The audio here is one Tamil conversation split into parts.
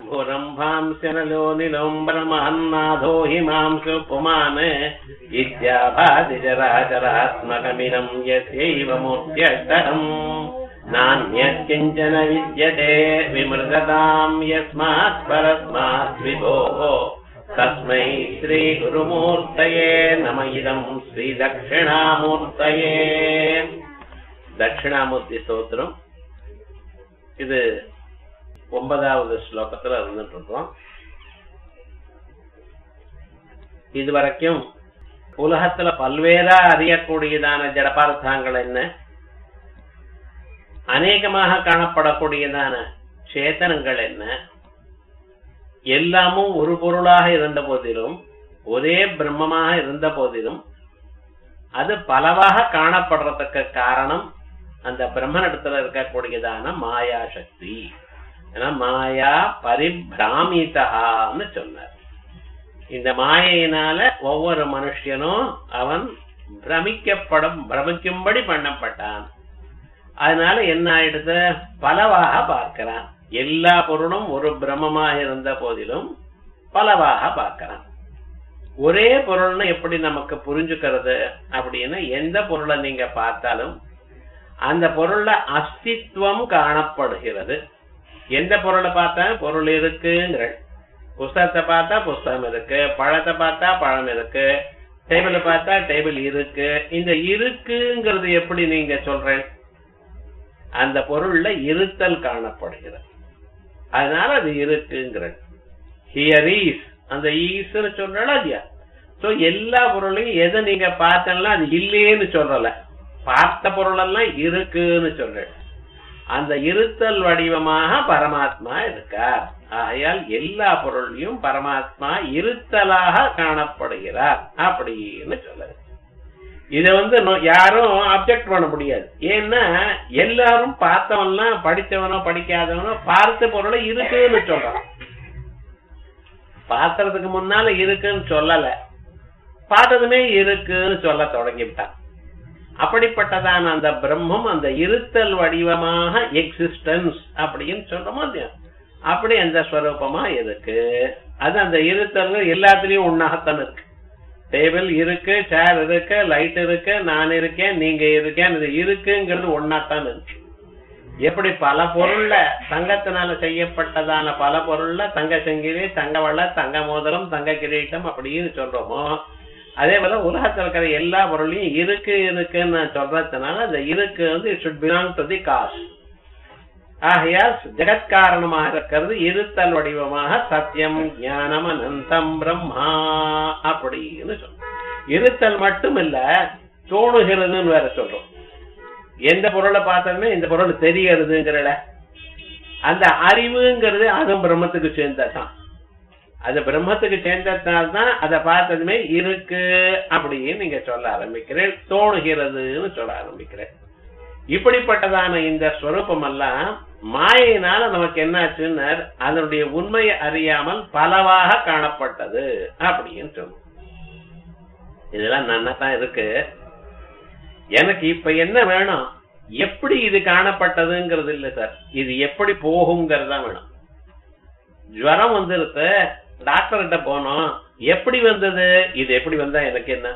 भूरम्भांसनलो निलोम्बरमहन्नाथो हिमांशु पुमान् इत्याभादिजराचरात्मकमिदम् यस्यैव मूर्त्यष्टकम् नान्यत्किञ्चन विद्यते विमृगताम् यस्मात् परस्मात् विभोः तस्मै श्रीगुरुमूर्तये नम इदम् श्रीदक्षिणामूर्तये தட்சிணாமூர்த்தி ஸ்தோத்திரம் இது ஒன்பதாவது ஸ்லோகத்துல இருந்துட்டு இருக்கோம் இது வரைக்கும் உலகத்துல பல்வேறா அறியக்கூடியதான ஜடபார்த்தங்கள் என்ன அநேகமாக காணப்படக்கூடியதான சேத்தனங்கள் என்ன எல்லாமும் ஒரு பொருளாக இருந்த போதிலும் ஒரே பிரம்மமாக இருந்த போதிலும் அது பலவாக காணப்படுறதுக்கு காரணம் அந்த பிரம்மனிடத்துல இருக்கக்கூடியதான மாயா சக்தி ஏன்னா மாயா பரிபிராமிதான்னு சொன்னார் இந்த மாயையினால ஒவ்வொரு மனுஷனும் அவன் பிரமிக்கப்படும் பிரமிக்கும்படி பண்ணப்பட்டான் அதனால என்ன ஆயிடுது பலவாக பார்க்கிறான் எல்லா பொருளும் ஒரு பிரம்மமாக இருந்த போதிலும் பலவாக பார்க்கிறான் ஒரே பொருள்னு எப்படி நமக்கு புரிஞ்சுக்கிறது அப்படின்னு எந்த பொருளை நீங்க பார்த்தாலும் அந்த பொருள்ல அஸ்தித்வம் காணப்படுகிறது எந்த பொருளை பார்த்தா பொருள் இருக்குங்கிற புஸ்தகத்தை பார்த்தா புஸ்தகம் இருக்கு பழத்தை பார்த்தா பழம் இருக்கு டேபிள பார்த்தா டேபிள் இருக்கு இந்த இருக்குங்கிறது எப்படி நீங்க சொல்றேன் அந்த பொருள்ல இருத்தல் காணப்படுகிறது அதனால அது இருக்குங்கிற ஹியர் ஈஸ் அந்த ஈஸ்ன்னு சொல்றா இல்லையா சோ எல்லா பொருளையும் எதை நீங்க பார்த்தனா அது இல்லையேன்னு சொல்லல பார்த்த பொருள் எல்லாம் இருக்குன்னு சொல்ற அந்த இருத்தல் வடிவமாக பரமாத்மா இருக்கார் ஆகையால் எல்லா பொருளையும் பரமாத்மா இருத்தலாக காணப்படுகிறார் அப்படின்னு சொல்லுது இத வந்து யாரும் அப்செக்ட் பண்ண முடியாது ஏன்னா எல்லாரும் பார்த்தவன்லாம் படித்தவனோ படிக்காதவனோ பார்த்த பொருளை இருக்குன்னு சொல்றான் பாத்திரத்துக்கு முன்னால இருக்குன்னு சொல்லல பார்த்ததுமே இருக்குன்னு சொல்ல தொடங்கிவிட்டான் அப்படிப்பட்டதான அந்த பிரம்மம் அந்த இருத்தல் வடிவமாக எக்ஸிஸ்டன்ஸ் அப்படின்னு சொல்றோமோ இல்லையா அப்படி அந்த ஸ்வரூபமா இருக்கு அது அந்த இருத்தல் எல்லாத்துலயும் ஒன்னாகத்தான் இருக்கு டேபிள் இருக்கு சேர் இருக்கு லைட் இருக்கு நான் இருக்கேன் நீங்க இருக்கேன் இது இருக்குங்கிறது ஒன்னாத்தான் இருக்கு எப்படி பல பொருள்ல தங்கத்தினால செய்யப்பட்டதான பல பொருள்ல தங்க செங்கிரி தங்க வள தங்க மோதிரம் தங்க கிரீட்டம் அப்படின்னு சொல்றோமோ அதே போல உலகத்தில் இருக்கிற எல்லா பொருளையும் இருக்கு இருக்குன்னு நான் சொல்றதுனால அந்த இருக்கு வந்து it should belong to the cause ஆகையால் ஜெகத்காரணமாக இருக்கிறது இருத்தல் வடிவமாக சத்தியம் ஞானம் அனந்தம் பிரம்மா அப்படின்னு சொல்றோம் இருத்தல் மட்டும் இல்ல தோணுகிறதுன்னு வேற சொல்றோம் எந்த பொருளை பார்த்தோமே இந்த பொருள் தெரியறதுங்கிறல அந்த அறிவுங்கிறது அதுவும் பிரம்மத்துக்கு சேர்ந்ததான் அது பிரம்மத்துக்கு சேர்ந்ததுனால்தான் அதை பார்த்ததுமே இருக்கு அப்படின்னு நீங்க சொல்ல ஆரம்பிக்கிறேன் தோணுகிறதுன்னு சொல்ல ஆரம்பிக்கிறேன் இப்படிப்பட்டதான இந்த ஸ்வரூபம் எல்லாம் மாயினால நமக்கு என்னாச்சுன்னு அதனுடைய உண்மையை அறியாமல் பலவாக காணப்பட்டது அப்படின்னு சொல்லும் இதெல்லாம் நன்னா தான் இருக்கு எனக்கு இப்ப என்ன வேணும் எப்படி இது காணப்பட்டதுங்கிறது இல்ல சார் இது எப்படி போகுங்கிறதா வேணும் ஜுவரம் வந்துருது டாக்டர் கிட்ட போனோம் எப்படி வந்தது இது எப்படி வந்தா எனக்கு என்ன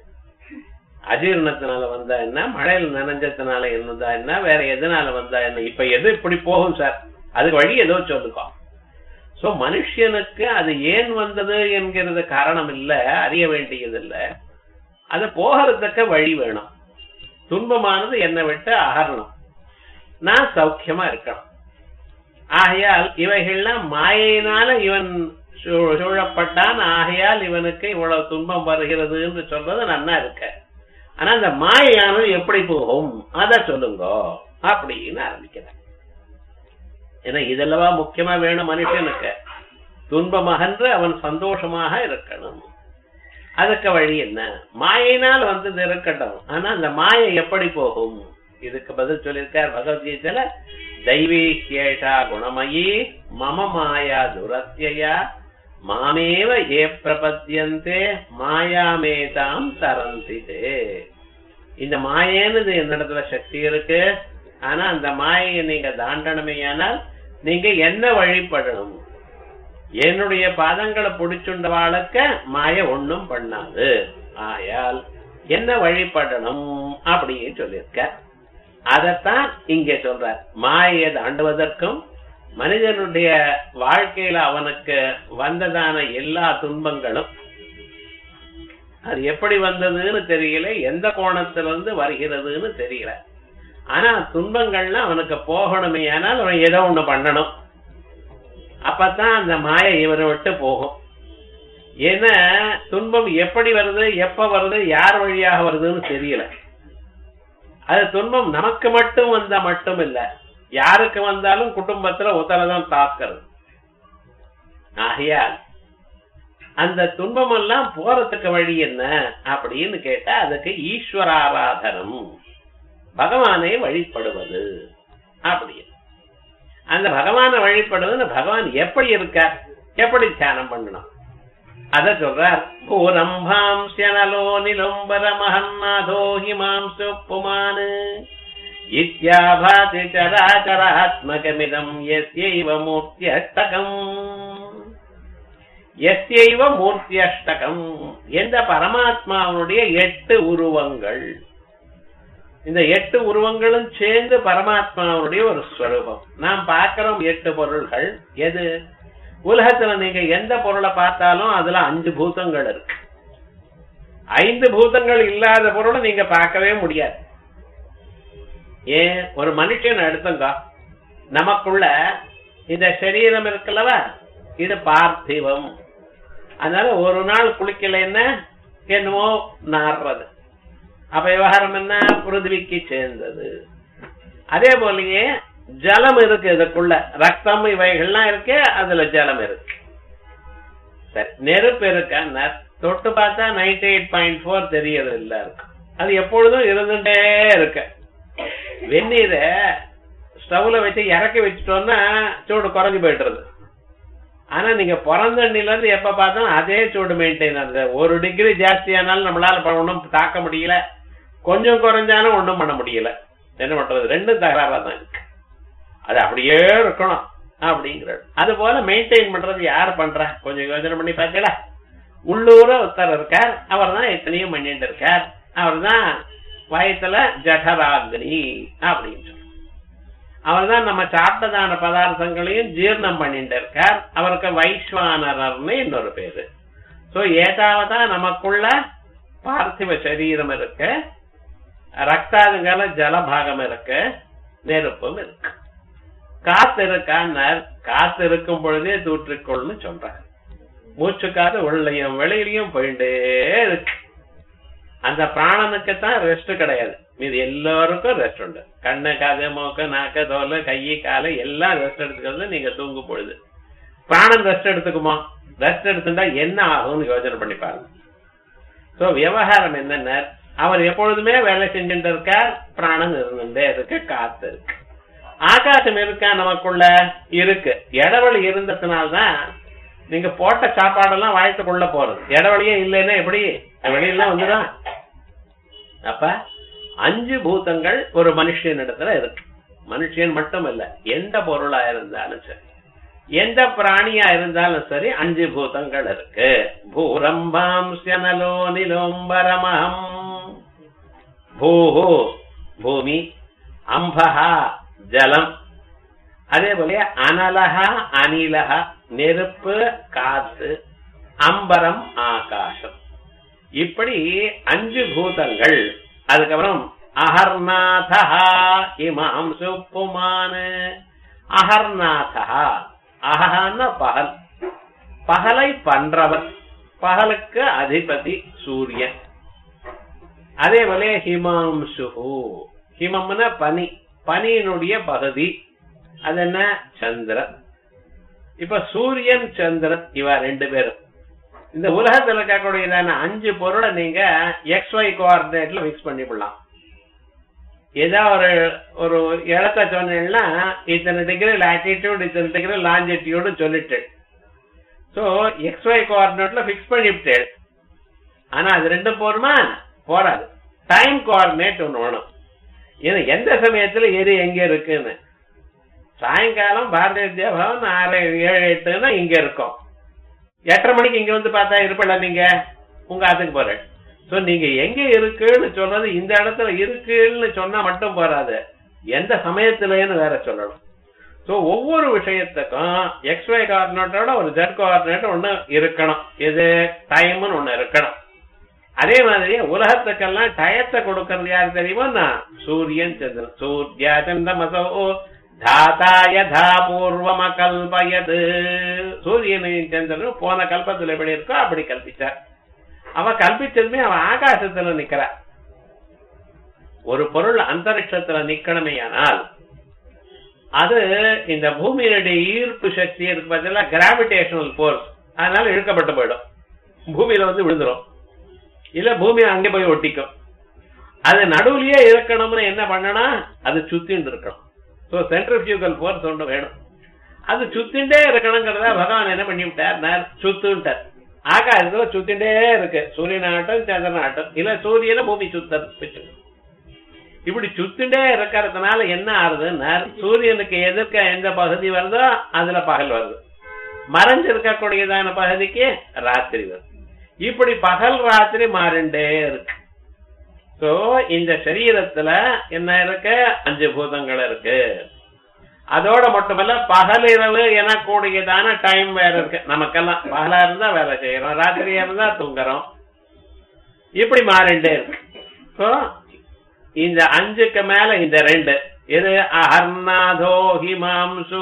அஜீரணத்தினால வந்தா என்ன மழையில நனைஞ்சதுனால என்னதா என்ன வேற எதனால வந்தா என்ன இப்ப எது இப்படி போகும் சார் அதுக்கு வழி ஏதோ சொல்லுக்கோ சோ மனுஷனுக்கு அது ஏன் வந்தது என்கிறது காரணம் இல்ல அறிய வேண்டியது இல்ல அது போகிறதுக்கு வழி வேணும் துன்பமானது என்னை விட்டு அகரணும் நான் சௌக்கியமா இருக்கணும் ஆகையால் இவைகள்லாம் மாயினால இவன் சூழப்பட்டான் ஆகையால் இவனுக்கு இவ்வளவு துன்பம் வருகிறது என்று சொல்றது நன்னா இருக்க ஆனா அந்த மாயானது எப்படி போகும் அத சொல்லுங்க அப்படின்னு ஆரம்பிக்கிறேன் ஏன்னா இதெல்லவா முக்கியமா வேணும் மனுஷனுக்கு துன்பமகன்று அவன் சந்தோஷமாக இருக்கணும் அதுக்கு வழி என்ன மாயினால் வந்தது இருக்கட்டும் ஆனா அந்த மாயை எப்படி போகும் இதுக்கு பதில் சொல்லியிருக்கார் பகவத்கீதையில தைவீகேஷா குணமயி மம மாயா துரத்தியா மாமேவ ஏ பிரபத்தியந்தே மாயாமேதாம் தரந்திதே இந்த மாயேன்னு என்னிடத்துல சக்தி இருக்கு ஆனா அந்த மாயையை நீங்க தாண்டணுமேயானால் நீங்க என்ன வழிபடணும் என்னுடைய பாதங்களை பிடிச்சுண்டவாளுக்கு மாய ஒண்ணும் பண்ணாது ஆயால் என்ன வழிபடணும் அப்படின்னு சொல்லியிருக்க அதத்தான் இங்க சொல்றார் மாயை தாண்டுவதற்கும் மனிதனுடைய வாழ்க்கையில அவனுக்கு வந்ததான எல்லா துன்பங்களும் அது எப்படி வந்ததுன்னு தெரியல எந்த கோணத்திலிருந்து வருகிறதுன்னு தெரியல ஆனா துன்பங்கள்லாம் அவனுக்கு போகணுமே ஆனால் அவன் ஏதோ ஒண்ணு பண்ணணும் அப்பதான் அந்த மாயை இவரை விட்டு போகும் ஏன்னா துன்பம் எப்படி வருது எப்ப வருது யார் வழியாக வருதுன்னு தெரியல அது துன்பம் நமக்கு மட்டும் வந்தா மட்டும் இல்ல யாருக்கு வந்தாலும் குடும்பத்துல உத்தரதான் தாக்குறது ஆகையால் அந்த துன்பம் எல்லாம் போறதுக்கு வழி என்ன அப்படின்னு கேட்டா அதுக்கு ஈஸ்வராராதனம் பகவானை வழிபடுவது அப்படி அந்த பகவானை வழிபடுவது பகவான் எப்படி இருக்கார் எப்படி தியானம் பண்ணணும் அத சொல்றார் பூரம்பாம்சனலோ நிலம்பர மகன்னாதோ ஹிமாம்சு புமானு இத்யாபாதி சராச்சராத்மகமிதம் எஸ்யைவ மூர்த்தியஷ்டகம் எஸ்யைவ மூர்த்தியஷ்டகம் எந்த பரமாத்மாவுடைய எட்டு உருவங்கள் இந்த எட்டு உருவங்களும் சேர்ந்து பரமாத்மாவுடைய ஒரு ஸ்வரூபம் நாம் பார்க்கிறோம் எட்டு பொருள்கள் எது உலகத்துல நீங்க எந்த பொருளை பார்த்தாலும் அதுல அஞ்சு பூதங்கள் இருக்கு ஐந்து பூதங்கள் இல்லாத பொருளை நீங்க பார்க்கவே முடியாது ஏன் ஒரு மனுஷன் எடுத்துங்க நமக்குள்ள இந்த சரீரம் இருக்குல்லவா இது பார்த்திவம் அதனால ஒரு நாள் குளிக்கலைன்னா என்னமோ நாடுறது அப்ப விவகாரம் என்ன பிருத்திவிக்கு சேர்ந்தது அதே போலயே ஜலம் இருக்கு இதுக்குள்ள ரத்தம் இவைகள்லாம் இருக்கு அதுல ஜலம் இருக்கு சரி நெருப்பு இருக்கா தொட்டு பார்த்தா நைன்டி எயிட் பாயிண்ட் ஃபோர் தெரியறது இல்ல இருக்கு அது எப்பொழுதும் இருந்துட்டே இருக்கு வெந்நீரை ஸ்டவ்ல வச்சு இறக்கி வச்சுட்டோம்னா சூடு குறைஞ்சு போயிட்டுறது ஆனா நீங்க பிறந்தண்ணில இருந்து எப்ப பார்த்தாலும் அதே சூடு மெயின்டைன் அந்த ஒரு டிகிரி ஜாஸ்தியானாலும் நம்மளால ஒன்றும் தாக்க முடியல கொஞ்சம் குறைஞ்சாலும் ஒண்ணும் பண்ண முடியல என்ன பண்றது ரெண்டும் தகராறா தான் இருக்கு அது அப்படியே இருக்கணும் அப்படிங்கிறது அது போல மெயின்டைன் பண்றது யார் பண்றா கொஞ்சம் யோசனை பண்ணி பார்த்தீங்களா உள்ளூர ஒருத்தர் இருக்கார் அவர் தான் எத்தனையும் பண்ணிட்டு இருக்கார் அவர் தான் வயத்துல ஜடராக்னி அப்படின்னு அவர் தான் நம்ம சாப்பிட்டதான பதார்த்தங்களையும் ஜீர்ணம் பண்ணிட்டு இருக்கார் அவருக்கு வைஸ்வானரர்னு இன்னொரு பேரு சோ ஏதாவதா நமக்குள்ள பார்த்திவ சரீரம் இருக்கு ரக்தாதுங்கால ஜலபாகம் இருக்கு நெருப்பும் இருக்கு காத்து இருக்கான்னார் காத்து இருக்கும் பொழுதே தூற்றிக்கொள்னு சொல்றாங்க மூச்சு காத்து உள்ளையும் வெளியிலையும் போயிட்டே இருக்கு அந்த பிராணனுக்கு தான் ரெஸ்ட் கிடையாது மீது எல்லாருக்கும் ரெஸ்ட் உண்டு கண்ணு காது மூக்கு நாக்கு தோல் கை காலு எல்லாம் ரெஸ்ட் எடுத்துக்கிறது நீங்க தூங்கும் பொழுது பிராணன் ரெஸ்ட் எடுத்துக்குமா ரெஸ்ட் எடுத்துட்டா என்ன ஆகும்னு யோசனை பண்ணி பாருங்க சோ விவகாரம் என்னென்ன அவர் எப்பொழுதுமே வேலை செஞ்சுட்டு இருக்கார் பிராணன் இருந்துட்டே இருக்கு காத்து இருக்கு ஆகாசம் இருக்கா நமக்குள்ள இருக்கு இடவெளி இருந்ததுனால்தான் நீங்க போட்ட சாப்பாடெல்லாம் வயத்துக்குள்ள போறது இடவெளியே இல்லைன்னா எப்படி வெளியெல்லாம் வந்துடும் அப்ப அஞ்சு பூதங்கள் ஒரு மனுஷன் இடத்துல இருக்கு மனுஷன் மட்டும் இல்ல எந்த பொருளா இருந்தாலும் சரி எந்த பிராணியா இருந்தாலும் சரி அஞ்சு பூதங்கள் இருக்கு பூரம்பாம் சனலோ நிலோம்பரமகம் பூஹு பூமி அம்பஹா ஜலம் அதே போல அனலகா அனிலகா நெருப்பு காத்து அம்பரம் ஆகாசம் இப்படி அஞ்சு பூதங்கள் அதுக்கப்புறம் அகர்நாதா இமாம் சுப்புமானு அகர்நாதா அகன்னா பகல் பகலை பண்றவன் பகலுக்கு அதிபதி சூரியன் அதே போல ஹிமாம்சுகு ஹிமம்னா பனி பனியினுடைய பகுதி அது என்ன சந்திரன் இப்ப சூரியன் சந்திரன் இவ ரெண்டு பேரும் இந்த உலகத்துல இருக்கக்கூடியதான அஞ்சு பொருளை நீங்க எக்ஸ் ஒய் கோஆர்டினேட்ல மிக்ஸ் பண்ணிவிடலாம் ஏதோ ஒரு ஒரு இடத்த சொன்னீங்கன்னா இத்தனை டிகிரி லாட்டிடியூட் இத்தனை டிகிரி லாஞ்சிடியூடு சொல்லிட்டு சோ எக்ஸ் ஒய் கோஆர்டினேட்ல பிக்ஸ் பண்ணிவிட்டேன் ஆனா அது ரெண்டும் போருமா போறாது டைம் கோஆர்டினேட் ஒண்ணு வேணும் ஏன்னா எந்த சமயத்துல எது எங்க இருக்குன்னு சாயங்காலம் பாரதிய வித்யா பவன் ஆறு ஏழு எட்டுன்னா இங்க இருக்கும் எட்டரை மணிக்கு இங்க வந்து பார்த்தா இருப்பல நீங்க உங்க ஆத்துக்கு போறேன் சோ நீங்க எங்க இருக்குன்னு சொல்றது இந்த இடத்துல இருக்குன்னு சொன்னா மட்டும் போறாது எந்த சமயத்திலேன்னு வேற சொல்லணும் சோ ஒவ்வொரு விஷயத்துக்கும் எக்ஸ் ஒய் கோஆர்டினேட்டோட ஒரு ஜெட் கோஆர்டினேட் ஒண்ணு இருக்கணும் இது டைம்னு ஒண்ணு இருக்கணும் அதே மாதிரி உலகத்துக்கெல்லாம் டயத்தை கொடுக்கறது யாரு தெரியுமா சூரியன் சந்திரன் சூர்யா சந்திரமசோ தாத்தா யதா பூர்வம கல்பயது சூரியனையும் சந்திரனும் போன கல்பத்துல எப்படி இருக்கோ அப்படி கல்பிச்சார் அவன் கல்பிச்சதுமே அவன் ஆகாசத்துல நிக்கிறா ஒரு பொருள் அந்தரிக்ஷத்துல நிக்கணுமே ஆனால் அது இந்த பூமியினுடைய ஈர்ப்பு சக்தி இருக்கு பார்த்தீங்களா கிராவிடேஷனல் போர்ஸ் அதனால இழுக்கப்பட்டு போயிடும் பூமியில வந்து விழுந்துரும் இல்ல பூமி அங்கே போய் ஒட்டிக்கும் அது நடுவுலயே இருக்கணும்னு என்ன பண்ணணும் அது சுத்தின்னு இருக்கணும் சோ சென்ட்ரிபியூகல் போர்ஸ் ஒன்று வேணும் அது சுத்திண்டே இருக்கணுங்கிறத பகவான் என்ன பண்ணி விட்டார் சுத்துட்டார் ஆகாசத்துல சுத்திண்டே இருக்கு சூரியன் ஆட்டம் சந்திரன் ஆட்டம் இல்ல சூரியனை பூமி சுத்த வச்சு இப்படி சுத்திண்டே இருக்கிறதுனால என்ன ஆறுதுன்னா சூரியனுக்கு எதிர்க்க எந்த பகுதி வருதோ அதுல பகல் வருது மறைஞ்சிருக்கக்கூடியதான பகுதிக்கு ராத்திரி வருது இப்படி பகல் ராத்திரி மாறிண்டே இருக்கு சோ இந்த சரீரத்துல என்ன இருக்கு அஞ்சு பூதங்கள் இருக்கு அதோட மட்டுமல்ல பகல் இரவு எனக்கூடியதான டைம் வேற இருக்கு நமக்கெல்லாம் பகலா இருந்தா வேலை செய்யறோம் ராத்திரியா இருந்தா தூங்குறோம் இப்படி மாறிண்டே இருக்கு சோ இந்த அஞ்சுக்கு மேல இந்த ரெண்டு இது அஹர்நாதோ ஹிமாம்சு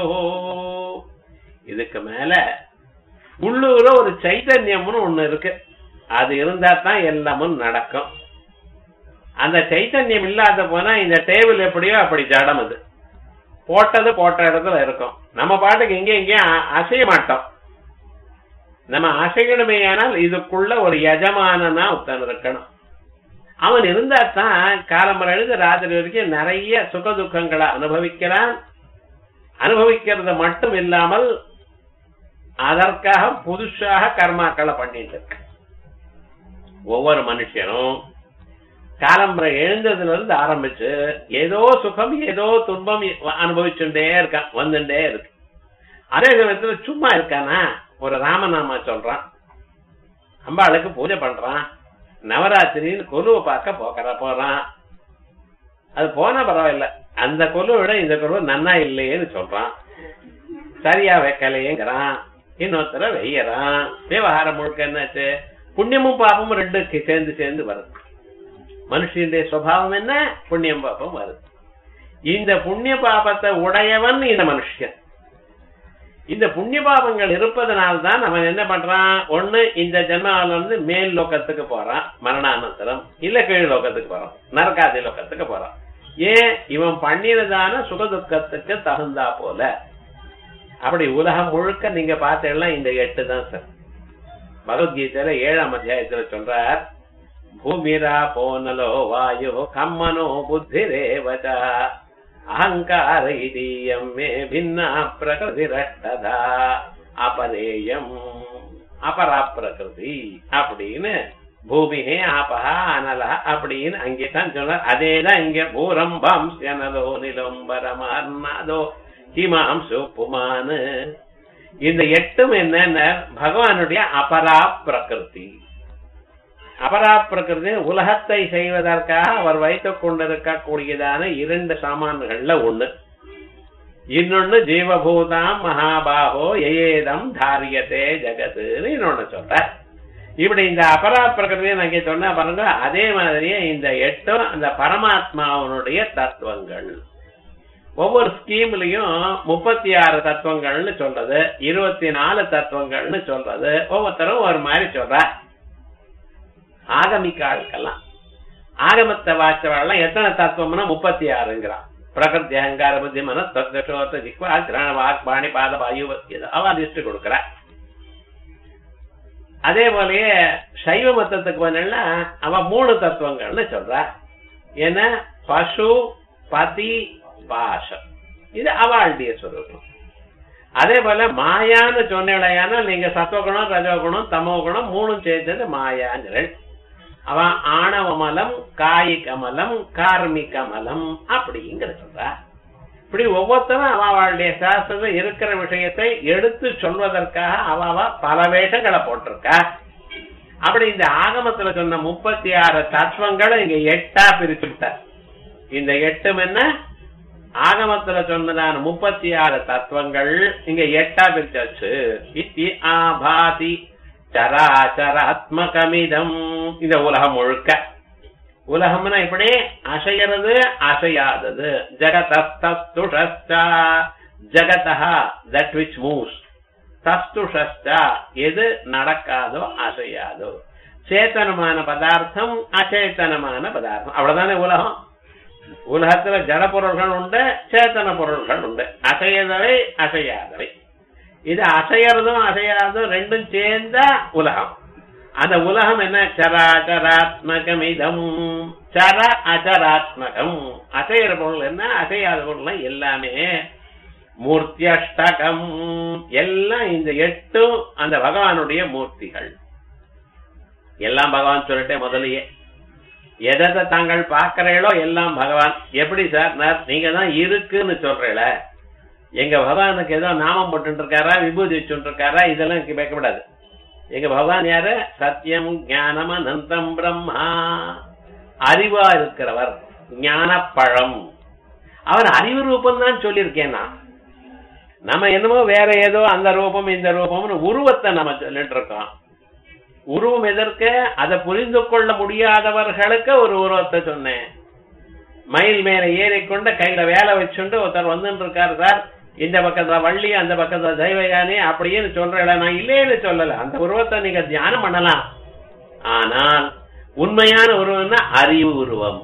இதுக்கு மேல உள்ளூர ஒரு சைத்தன்யம்னு ஒண்ணு இருக்கு அது இருந்தா தான் எல்லாமும் நடக்கும் அந்த சைத்தன்யம் இல்லாத போனா இந்த டேபிள் எப்படியோ அப்படி ஜடம் அது போட்டது போட்ட இடத்துல இருக்கும் நம்ம பாட்டுக்கு எங்க எங்கேயும் அசைய மாட்டோம் நம்ம அசையணுமே ஆனால் இதுக்குள்ள ஒரு எஜமானனா உட்கார்ந்து இருக்கணும் அவன் இருந்தா தான் காலம்பரம் எழுது ராத்திரி வரைக்கும் நிறைய சுக துக்கங்களை அனுபவிக்கிறான் அனுபவிக்கிறது மட்டும் இல்லாமல் அதற்காக புதுசாக கர்மாக்களை பண்ணிட்டு இருக்கு ஒவ்வொரு மனுஷனும் காலம்பரம் எழுந்ததுல இருந்து ஆரம்பிச்சு ஏதோ சுகம் ஏதோ துன்பம் அனுபவிச்சுட்டே இருக்கான் வந்துட்டே இருக்கு அதே சமயத்துல சும்மா இருக்கானா ஒரு ராமநாமா சொல்றான் அம்பாளுக்கு பூஜை பண்றான் நவராத்திரின்னு கொலுவை பார்க்க போக்கிற போறான் அது போனா பரவாயில்ல அந்த கொலுவை விட இந்த கொலுவை நன்னா இல்லையேன்னு சொல்றான் சரியா வைக்கலையேங்கிறான் இன்னொருத்தர வெய்யறான் விவகாரம் முழுக்க என்னாச்சு புண்ணியமும் பாப்பமும் ரெண்டு சேர்ந்து சேர்ந்து வருது மனுஷனுடைய சுவாவம் என்ன புண்ணியம் பாப்பம் வருது இந்த புண்ணிய பாபத்தை உடையவன் இந்த மனுஷன் இந்த புண்ணிய பாபங்கள் இருப்பதனால்தான் அவன் என்ன பண்றான் ஒண்ணு இந்த ஜென்மாவில இருந்து மேல் லோகத்துக்கு போறான் மரணானந்தரம் இல்ல கீழ் லோகத்துக்கு போறான் நரகாதி லோகத்துக்கு போறான் ஏன் இவன் பண்ணினதான சுகதுக்கத்துக்கு தகுந்தா போல அப்படி உலகம் முழுக்க நீங்க பார்த்தீங்கன்னா இந்த எட்டு தான் சார் பகவத்கீதையில ஏழாம் அத்தியாயத்துல சொல்றார் பூமிரா போனலோ வாயு கம்மனோ புத்திரேவச்ச அகங்கார இதீயம் மே பின்னா பிரகிருதிரஷ்டதா அபரேயம் அபரா பிரகிருதி அப்படின்னு பூமிஹே ஆபஹா அனலா அப்படின்னு அங்கே தான் சொன்னார் அதேதான் இங்க பூரம்பம் எனதோ நிலம்பரமார்னாதோ ஹிமாம்சு புமானு இந்த எட்டும் என்னென்ன பகவானுடைய அபரா பிரகிருதி அபரா பிரகிருதி உலகத்தை செய்வதற்காக அவர் வைத்துக் கொண்டிருக்கக்கூடியதான இரண்டு சாமான்கள்ல ஒண்ணு இன்னொன்னு ஜீவபூதாம் மகாபாகோ ஏதம் தாரியத்தே ஜெகத்துன்னு இன்னொன்னு சொல்ற இப்படி இந்த அபரா பிரகிருதியை நான் சொன்ன பாருங்க அதே மாதிரியே இந்த எட்டும் அந்த பரமாத்மாவனுடைய தத்துவங்கள் ஒவ்வொரு ஸ்கீம்லயும் முப்பத்தி ஆறு தத்துவங்கள்னு சொல்றது இருபத்தி நாலு தத்துவங்கள்னு சொல்றது ஒவ்வொருத்தரும் ஒரு மாதிரி சொல்ற ஆகமிக்க ஆளுக்கெல்லாம் ஆகமத்தை வாச்சவாள்லாம் எத்தனை தத்துவம்னா முப்பத்தி ஆறுங்கிறான் பிரகிருதி அகங்கார புத்தி மன தத்வசோத்த ஜிக்வா கிரண வாக் பாணி பாத வாயு அவ லிஸ்ட் கொடுக்குற அதே போலயே சைவ மத்தத்துக்கு போனா அவ மூணு தத்துவங்கள்னு சொல்றா என்ன பசு பதி பாசம் இது அவளுடைய சொரூபம் அதே போல மாயான்னு சொன்னீங்கன்னா நீங்க சத்துவகுணம் ரஜோகுணம் தமோகுணம் மூணும் சேர்ந்தது மாயாங்கிறள் அவன் ஆணவ மலம் காயிக மலம் கார்மிக மலம் அப்படிங்கிற சொல்ற இப்படி ஒவ்வொருத்தரும் அவளுடைய சாஸ்திரத்துல இருக்கிற விஷயத்தை எடுத்து சொல்வதற்காக அவ பல வேஷங்களை போட்டிருக்கா அப்படி இந்த ஆகமத்துல சொன்ன முப்பத்தி ஆறு தத்துவங்களை இங்க எட்டா பிரிச்சு விட்டார் இந்த எட்டும் என்ன ஆகமத்துல சொன்னதான முப்பத்தி ஆறு தத்துவங்கள் இங்க எட்டா பிரிச்சாச்சு இத்தி ஆபாதி சராச்சராத்மகமிதம் இந்த உலகம் முழுக்க உலகம்னா இப்படி அசையறது அசையாதது ஜகதஸ்துஷா ஜகதா தட் விச் மூவ்ஸ் தஸ்துஷா எது நடக்காதோ அசையாதோ சேத்தனமான பதார்த்தம் அச்சேத்தனமான பதார்த்தம் அவ்வளவுதானே உலகம் உலகத்துல ஜட பொருள்கள் உண்டு சேத்தன பொருள்கள் உண்டு அசையதவை அசையாதவை இது அசையறதும் அசையாததும் ரெண்டும் சேர்ந்த உலகம் அந்த உலகம் என்ன சராச்சராத்மகம் இதம் சர அச்சராத்மகம் அசைகிற பொருள் என்ன அசையாத பொருள் எல்லாமே மூர்த்தியஷ்டகம் எல்லாம் இந்த எட்டும் அந்த பகவானுடைய மூர்த்திகள் எல்லாம் பகவான் சொல்லிட்டே முதலையே எதை தாங்கள் பார்க்கிறீங்களோ எல்லாம் பகவான் எப்படி சார் நீங்க தான் இருக்குன்னு சொல்றீங்கள எங்க பகவானுக்கு ஏதோ நாமம் போட்டு இருக்காரா விபூதி வச்சுட்டு இருக்காரா இதெல்லாம் கேட்கக்கூடாது எங்க பகவான் யாரு சத்தியம் ஞானம் அனந்தம் பிரம்மா அறிவா இருக்கிறவர் ஞானப்பழம் அவர் அறிவு ரூபம் தான் சொல்லியிருக்கேன் நான் நம்ம என்னமோ வேற ஏதோ அந்த ரூபம் இந்த ரூபம்னு உருவத்தை நம்ம சொல்லிட்டு இருக்கோம் உருவம் எதற்கு அதை புரிந்து கொள்ள முடியாதவர்களுக்கு ஒரு உருவத்தை சொன்னேன் மயில் மேல ஏறிக்கொண்டு கையில வேலை வச்சுட்டு ஒருத்தர் வந்துட்டு இருக்காரு சார் இந்த பக்கத்துல வள்ளி அந்த பக்கத்துல தெய்வயானி அப்படின்னு சொல்றேன் நான் இல்லைன்னு சொல்லல அந்த உருவத்தை நீங்க தியானம் பண்ணலாம் ஆனால் உண்மையான உருவம்னா அறிவு உருவம்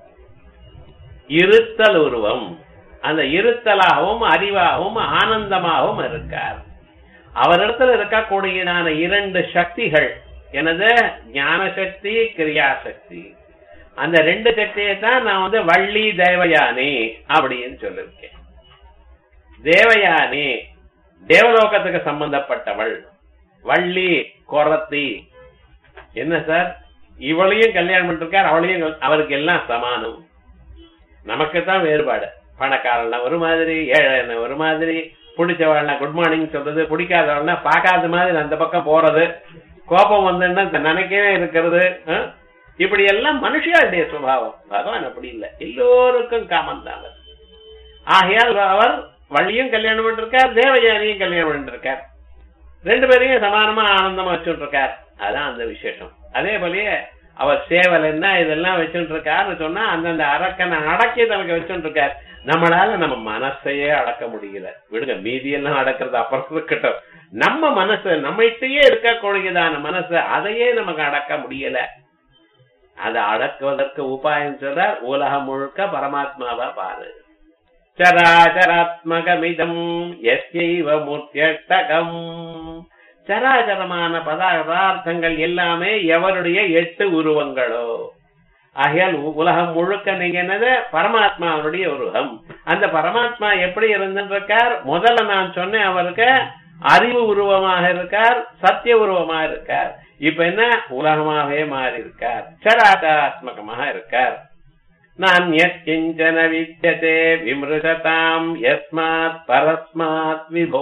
இருத்தல் உருவம் அந்த இருத்தலாகவும் அறிவாகவும் ஆனந்தமாகவும் இருக்கார் அவரிடத்துல இருக்கக்கூடியதான இரண்டு சக்திகள் எனது ஞான சக்தி கிரியா சக்தி அந்த ரெண்டு சக்தியை தான் நான் வந்து வள்ளி தேவயானி அப்படின்னு சொல்லிருக்கேன் தேவயானி தேவலோகத்துக்கு சம்பந்தப்பட்டவள் வள்ளி கொரத்தி என்ன சார் இவளையும் கல்யாணம் பண்ணிருக்கார் அவளையும் அவருக்கு எல்லாம் சமானம் நமக்கு தான் வேறுபாடு பணக்காரன் ஒரு மாதிரி ஏழை ஒரு மாதிரி பிடிச்சவாள்னா குட் மார்னிங் சொல்றது பிடிக்காதவள்னா பார்க்காத மாதிரி அந்த பக்கம் போறது கோபம் வந்துன்னா நினைக்கவே இருக்கிறது இப்படி எல்லாம் மனுஷியாளுடைய சுபாவம் பகவான் அப்படி இல்லை எல்லோருக்கும் காமன் தான் ஆகையால் அவர் வள்ளியும் கல்யாணம் பண்ணிருக்கார் தேவயானியும் கல்யாணம் பண்ணிருக்கார் ரெண்டு பேரையும் சமானமா ஆனந்தமா வச்சுட்டு இருக்கார் அதான் அந்த விசேஷம் அதே போலயே அவர் சேவல் என்ன இதெல்லாம் வச்சுட்டு இருக்காருன்னு சொன்னா அந்தந்த அரக்கனை அடக்கி தனக்கு வச்சுட்டு இருக்கார் நம்மளால நம்ம மனசையே அடக்க முடியல விடுங்க மீதியெல்லாம் அடக்கிறது அப்புறம் இருக்கட்டும் நம்ம மனசு நம்மகிட்டயே இருக்கக்கூடியதான மனசு அதையே நமக்கு அடக்க முடியல அதை அடக்குவதற்கு உபாயம் சொல்ற உலகம் முழுக்க பரமாத்மாவா பாரு சராச்சராத்மகமிதம் எஸ்யைவ மூர்த்தியஷ்டகம் சராச்சரமான பதார்த்தங்கள் எல்லாமே எவருடைய எட்டு உருவங்களோ ஆகையால் உலகம் முழுக்க நீங்க என்னது பரமாத்மாவுடைய உருவம் அந்த பரமாத்மா எப்படி இருந்திருக்கார் முதல்ல நான் சொன்னேன் அவருக்கு அறிவு உருவமாக இருக்கார் சத்திய உருவமாக இருக்கார் இப்ப என்ன உலகமாகவே மாறி இருக்கார் சராச்சராத்மகமாக இருக்கார் நான் கிஞ்சன வித்தியதே விமிருஷதாம் எஸ்மாத் பரஸ்மாத் விபோ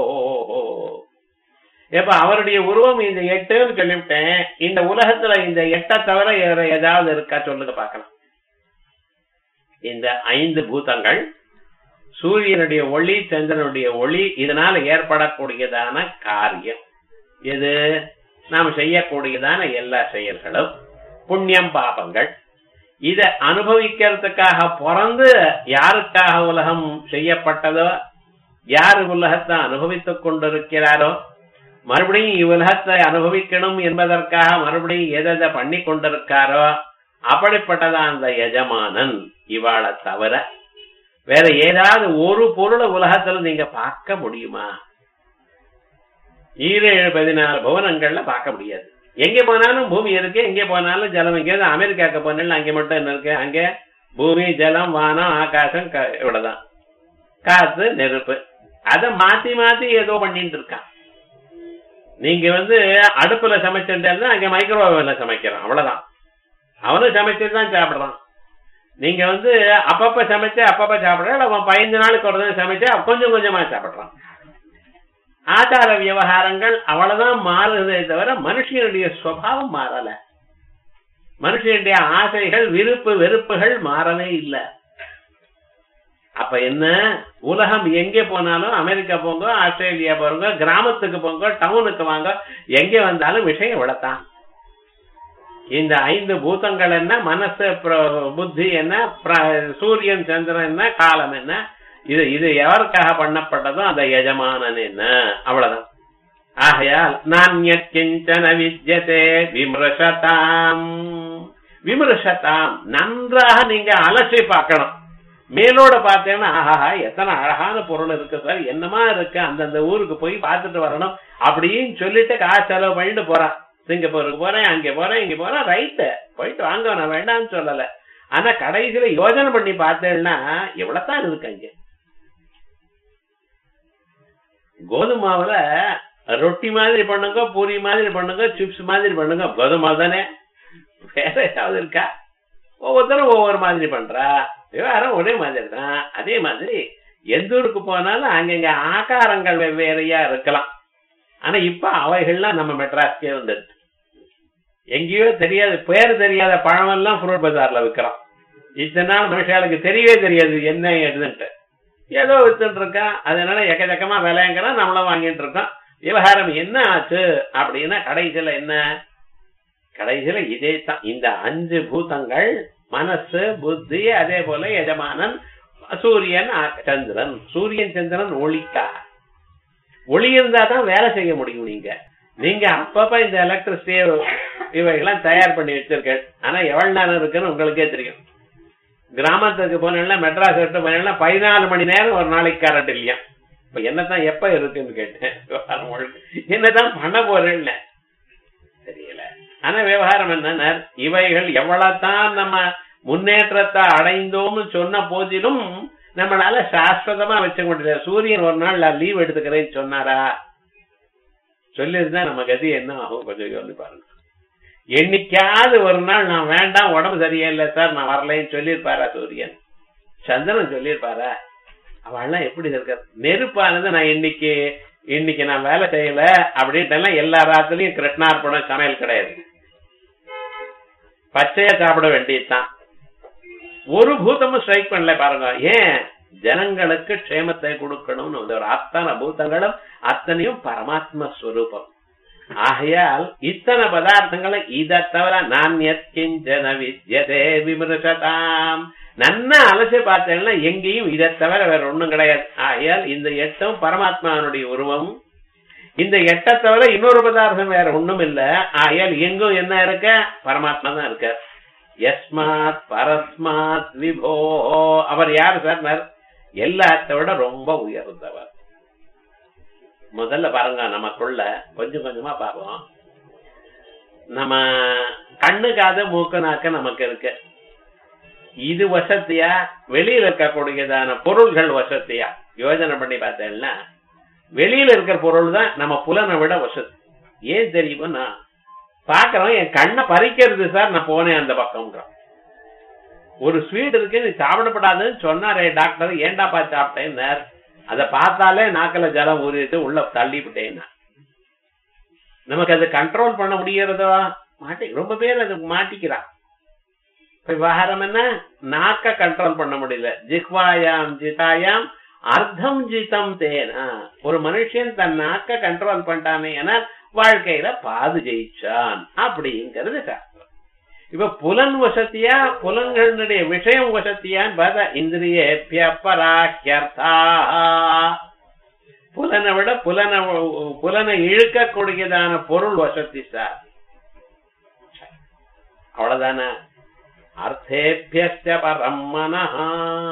எப்ப அவருடைய உருவம் இந்த எட்டுன்னு சொல்லிவிட்டேன் இந்த உலகத்துல இந்த எட்டை தவிர வேற ஏதாவது இருக்கா சொல்லுங்க பார்க்கலாம் இந்த ஐந்து பூதங்கள் சூரியனுடைய ஒளி சந்திரனுடைய ஒளி இதனால ஏற்படக்கூடியதான காரியம் எது நாம் செய்யக்கூடியதான எல்லா செயல்களும் புண்ணியம் பாபங்கள் இத அனுபவிக்கிறதுக்காக பிறந்து யாருக்காக உலகம் செய்யப்பட்டதோ யார் உலகத்தை அனுபவித்துக் கொண்டிருக்கிறாரோ மறுபடியும் இவ்வுலகத்தை அனுபவிக்கணும் என்பதற்காக மறுபடியும் எதை பண்ணி கொண்டிருக்காரோ அப்படிப்பட்டதான் அந்த எஜமானன் இவாளை தவிர வேற ஏதாவது ஒரு பொருளை உலகத்துல நீங்க பார்க்க முடியுமா ஈரேழு பதினாறு புவனங்கள்ல பார்க்க முடியாது எங்க போனாலும் பூமி இருக்கு எங்க போனாலும் ஜலம் எங்கேயாவது அமெரிக்காக்கு போனாலும் அங்க மட்டும் என்ன இருக்கு அங்க பூமி ஜலம் வானம் ஆகாசம் இவ்வளவுதான் காத்து நெருப்பு அதை மாத்தி மாத்தி ஏதோ பண்ணிட்டு இருக்கான் நீங்க வந்து அடுப்புல சமைச்சிருந்தா அங்க மைக்ரோவேவ்ல சமைக்கிறான் அவ்வளவுதான் அவனும் சமைச்சு தான் சாப்பிடுறான் நீங்க வந்து அப்பப்ப சமைச்சு அப்பப்ப சாப்பிடுற அவன் பதினஞ்சு நாளுக்கு ஒரு தடவை சமைச்சு கொஞ்சம் கொஞ்சமா சாப்பிடுறான் ஆச்சார விவகாரங்கள் அவ்வளவுதான் மாறுதே தவிர மனுஷனுடைய சுவாவம் மாறல மனுஷனுடைய ஆசைகள் விருப்பு வெறுப்புகள் மாறவே இல்லை அப்ப என்ன உலகம் எங்கே போனாலும் அமெரிக்கா போங்க ஆஸ்திரேலியா போங்க கிராமத்துக்கு போங்க டவுனுக்கு வாங்க எங்கே வந்தாலும் விஷயம் விடத்தான் இந்த ஐந்து பூதங்கள் என்ன மனசு பிர- புத்தி என்ன பிர- சூரியன் சந்திரன் என்ன காலம் என்ன இது இது எவருக்காக பண்ணப்பட்டதோ அந்த எஜமானன் என்ன அவ்வளவுதான் ஆகையால் நான் கிஞ்சன வித்யதே விமர்சதாம் விமர்சதாம் நன்றாக நீங்க அலசி பார்க்கணும் மேலோட பார்த்தேன்னா ஆஹா எத்தனை அழகான பொருள் இருக்கு சார் என்னமா இருக்கு அந்தந்த ஊருக்கு போய் பார்த்துட்டு வரணும் அப்படின்னு சொல்லிட்டு காசு செலவு பண்ணிட்டு போறான் சிங்கப்பூருக்கு போறேன் அங்க போறேன் இங்க போறேன் ரைட்டு போயிட்டு வாங்க நான் வேண்டாம்னு சொல்லல ஆனா கடைசியில யோஜனை பண்ணி பார்த்தேன்னா எவ்வளவுதான் இருக்கு அங்க கோதுமாவுல ரொட்டி மாதிரி பண்ணுங்க பூரி மாதிரி பண்ணுங்க சிப்ஸ் மாதிரி பண்ணுங்க கோதுமை தானே வேற ஏதாவது இருக்கா ஒவ்வொருத்தரும் ஒவ்வொரு மாதிரி பண்றா விவகாரம் ஒரே மாதிரி தான் அதே மாதிரி எந்த ஊருக்கு போனாலும் அங்கங்க ஆகாரங்கள் வெவ்வேறையா இருக்கலாம் ஆனா இப்ப அவைகள்லாம் நம்ம மெட்ராஸ்க்கே வந்துடுது எங்கேயோ தெரியாது பேர் தெரியாத பழமெல்லாம் ஃப்ரூட் பஜார்ல விற்கிறோம் இத்தனை நாள் மனுஷாளுக்கு தெரியவே தெரியாது என்ன ஏதுன்ட்டு ஏதோ வித்துட்டு இருக்கான் அதனால எக்கச்சக்கமா விலைங்கிறான் நம்மளும் வாங்கிட்டு இருக்கோம் விவகாரம் என்ன ஆச்சு அப்படின்னா கடைசியில என்ன கடைசியில இதே தான் இந்த அஞ்சு பூதங்கள் மனசு புத்தி அதே போல எஜமானன் சூரியன் ஆ- சந்திரன் சூரியன் சந்திரன் ஒளிக்கா ஒளி இருந்தா தான் வேலை செய்ய முடியும் நீங்க நீங்க அப்பப்ப இந்த எலக்ட்ரிசிட்டி இவைகள்லாம் தயார் பண்ணி வச்சிருக்கேன் ஆனா எவ்வளவு நேரம் இருக்குன்னு உங்களுக்கே தெரியும் கிராமத்துக்கு போனேன்னா மெட்ராஸ் எடுத்து போனேன்னா பதினாலு மணி நேரம் ஒரு நாளைக்கு கரண்ட் இல்லையா இப்ப என்னதான் எப்ப இருக்குன்னு கேட்டேன் விவகாரம் முழுக்க. என்னதான் பண்ண போறேன்னு தெரியல ஆனா விவகாரம் என்ன இவைகள் எவ்வளவுதான் நம்ம முன்னேற்றத்தை அடைந்தோம்னு சொன்ன போதிலும் நம்மளால சாஸ்வதமா வச்சுக்க முடியல சூரியன் ஒரு நாள் நான் லீவ் எடுத்துக்கிறேன்னு சொன்னாரா சொல்லியிருந்தா நம்ம கதி என்ன ஆகும் கொஞ்சம் யோசிச்சு பாருங்க என்னைக்காவது ஒரு நாள் நான் வேண்டாம் உடம்பு சரியில்லை சார் நான் வரலைன்னு சொல்லியிருப்பாரா சூரியன் சந்திரன் சொல்லியிருப்பாரா அவள்லாம் எப்படி இருக்க நெருப்பானது நான் இன்னைக்கு இன்னைக்கு நான் வேலை செய்யல அப்படின்ட்டு எல்லா ராத்திரியும் கிருஷ்ணார்ப்பணம் சமையல் கிடையாது பச்சையா சாப்பிட வேண்டியதுதான் ஒரு பூதமும் ஸ்ட்ரைக் பண்ணல பாருங்க ஏன் ஜனங்களுக்கு க்ஷேமத்தை கொடுக்கணும்னு வந்து ஒரு அத்தனை பூதங்களும் அத்தனையும் பரமாத்ம ஸ்வரூபம் ஆகையால் இத்தனை பதார்த்தங்களை இதை தவிர நான் எத்கிஞ்சன வித்யதே விமர்சதாம் நன்னா அலசி பார்த்தேன்னா எங்கேயும் இதை தவிர வேற ஒண்ணும் கிடையாது ஆகையால் இந்த எட்டும் பரமாத்மானுடைய உருவம் இந்த எட்டை தவிர இன்னொரு பதார்த்தம் வேற ஒண்ணும் இல்ல ஆகையால் எங்கும் என்ன இருக்க பரமாத்மா தான் இருக்க யஸ்மாத் பரஸ்மாத் விபோ அவர் யார் சார் எல்லாத்த விட ரொம்ப உயர்ந்தவர் முதல்ல பாருங்க நமக்குள்ள கொஞ்சம் கொஞ்சமா பார்ப்போம் நம்ம கண்ணு காது மூக்கு நாக்கு நமக்கு இருக்கு இது வசதியா வெளியில இருக்கக்கூடியதான பொருள்கள் வசதியா யோஜனை பண்ணி பார்த்தேன்னா வெளியில இருக்கிற பொருள் தான் நம்ம புலனை விட வசதி ஏன் தெரியுமா பாக்குறோம் என் கண்ணை பறிக்கிறது சார் நான் போனேன் அந்த பக்கம்ங்கிறோம் ஒரு ஸ்வீட் இருக்கு நீ சாப்பிடப்படாதுன்னு சொன்னாரே டாக்டர் ஏண்டாப்பா சாப்பிட்டேன் அதை பார்த்தாலே நாக்கில ஜலம் ஊறிட்டு உள்ள தள்ளிவிட்டேன் நமக்கு அதை கண்ட்ரோல் பண்ண முடியறதோ மாட்டி ரொம்ப பேர் அது மாட்டிக்கிறான் இப்ப விவகாரம் என்ன நாக்க கண்ட்ரோல் பண்ண முடியல ஜிஹ்வாயாம் ஜிதாயாம் அர்த்தம் ஜிதம் தேனா ஒரு மனுஷன் தன் நாக்க கண்ட்ரோல் பண்ணிட்டானே என வாழ்க்கையில பாது ஜெயிச்சான் அப்படிங்கிறது சாஸ்திரம் இப்ப புலன் வசதியா புலன்களுடைய விஷயம் வசதியான்னு பார்த்தா இந்திரியேபிய பராக்கியர்த்தா புலனை விட புலனை புலனை இழுக்கக்கூடியதான பொருள் வசதி சார் அவ்வளவுதானே அர்த்தேபிய பரம் மனஹா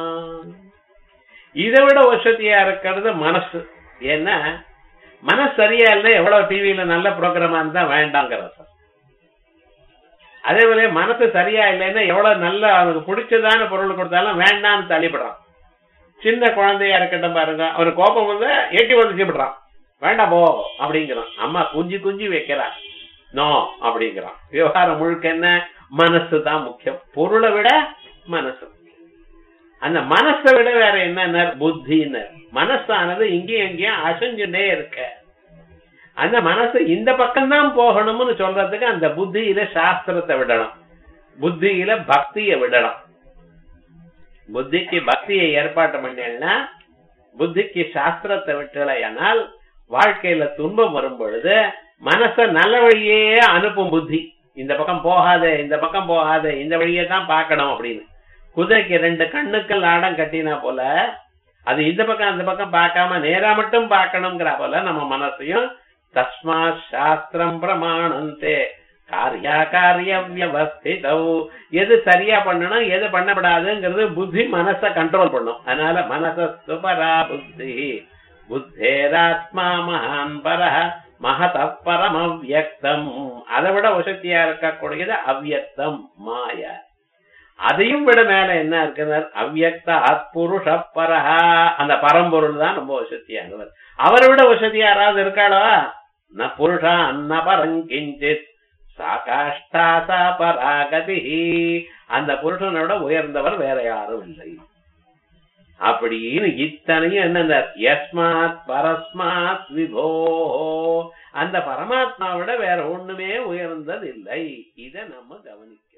இதை விட வசதியா இருக்கிறது மனசு ஏன்னா மனசு சரியா இல்லை எவ்வளவு டிவியில நல்ல ப்ரோக்ராமா இருந்தா வேண்டாங்கிற சார் அதே போல மனசு சரியா இல்லைன்னா எவ்வளவு நல்ல அவனுக்கு பிடிச்சதான பொருள் கொடுத்தாலும் வேண்டாம்னு தள்ளிப்படுறான் சின்ன குழந்தையா இருக்கட்டும் பாருங்க அவனுக்கு கோபம் வந்து எட்டி வந்து விடுறான் வேண்டாம் போ அப்படிங்கிறான் அம்மா குஞ்சு குஞ்சு வைக்கிறான் நோ அப்படிங்கிறான் விவகாரம் முழுக்க என்ன மனசு தான் முக்கியம் பொருளை விட மனசு அந்த மனசை விட வேற என்ன புத்தின்னு மனசானது இங்கேயும் இங்கேயும் அசைஞ்சுட்டே இருக்க அந்த மனசு இந்த பக்கம்தான் போகணும்னு சொல்றதுக்கு அந்த புத்தியில சாஸ்திரத்தை விடணும் புத்தியில பக்தியை விடணும் புத்திக்கு பக்தியை ஏற்பாட்டு பண்ணா புத்திக்கு சாஸ்திரத்தை விட்டலையானால் வாழ்க்கையில துன்பம் வரும் பொழுது மனச நல்ல வழியே அனுப்பும் புத்தி இந்த பக்கம் போகாத இந்த பக்கம் போகாத இந்த வழியே தான் பார்க்கணும் அப்படின்னு குதிரைக்கு ரெண்டு கண்ணுக்கள் ஆடம் கட்டினா போல அது இந்த பக்கம் அந்த பக்கம் பார்க்காம நேரா மட்டும் பார்க்கணுங்கிற போல நம்ம மனசையும் தஸ்மா சாஸ்திரம் பிரமாணந்தே காரியா காரிய வியவஸ்திதௌ எது சரியா பண்ணணும் எது பண்ணப்படாதுங்கிறது புத்தி மனச கண்ட்ரோல் பண்ணும் அதனால மனச சுபரா புத்தி புத்தேராத்மா மகான் பரஹ மகத பரம் அவ்யக்தம் அதை விட உசக்தியா இருக்கக்கூடியது அவ்யக்தம் மாய அதையும் விட மேல என்ன இருக்குனர் அவ்யக்த அத்புருஷ பரஹா அந்த பரம்பொருள் தான் ரொம்ப வசதியானவர் அவரை விட வசதி யாராவது இருக்காளோ ந புருஷா அன்ன பரங்கிஞ்சித் சாகாஷ்டா சா பராகதி அந்த புருஷனோட உயர்ந்தவர் வேற யாரும் இல்லை அப்படின்னு இத்தனையும் என்ன யஸ்மாத் பரஸ்மாத் விபோ அந்த பரமாத்மாவிட வேற ஒண்ணுமே உயர்ந்தது இல்லை இத நம்ம கவனிக்க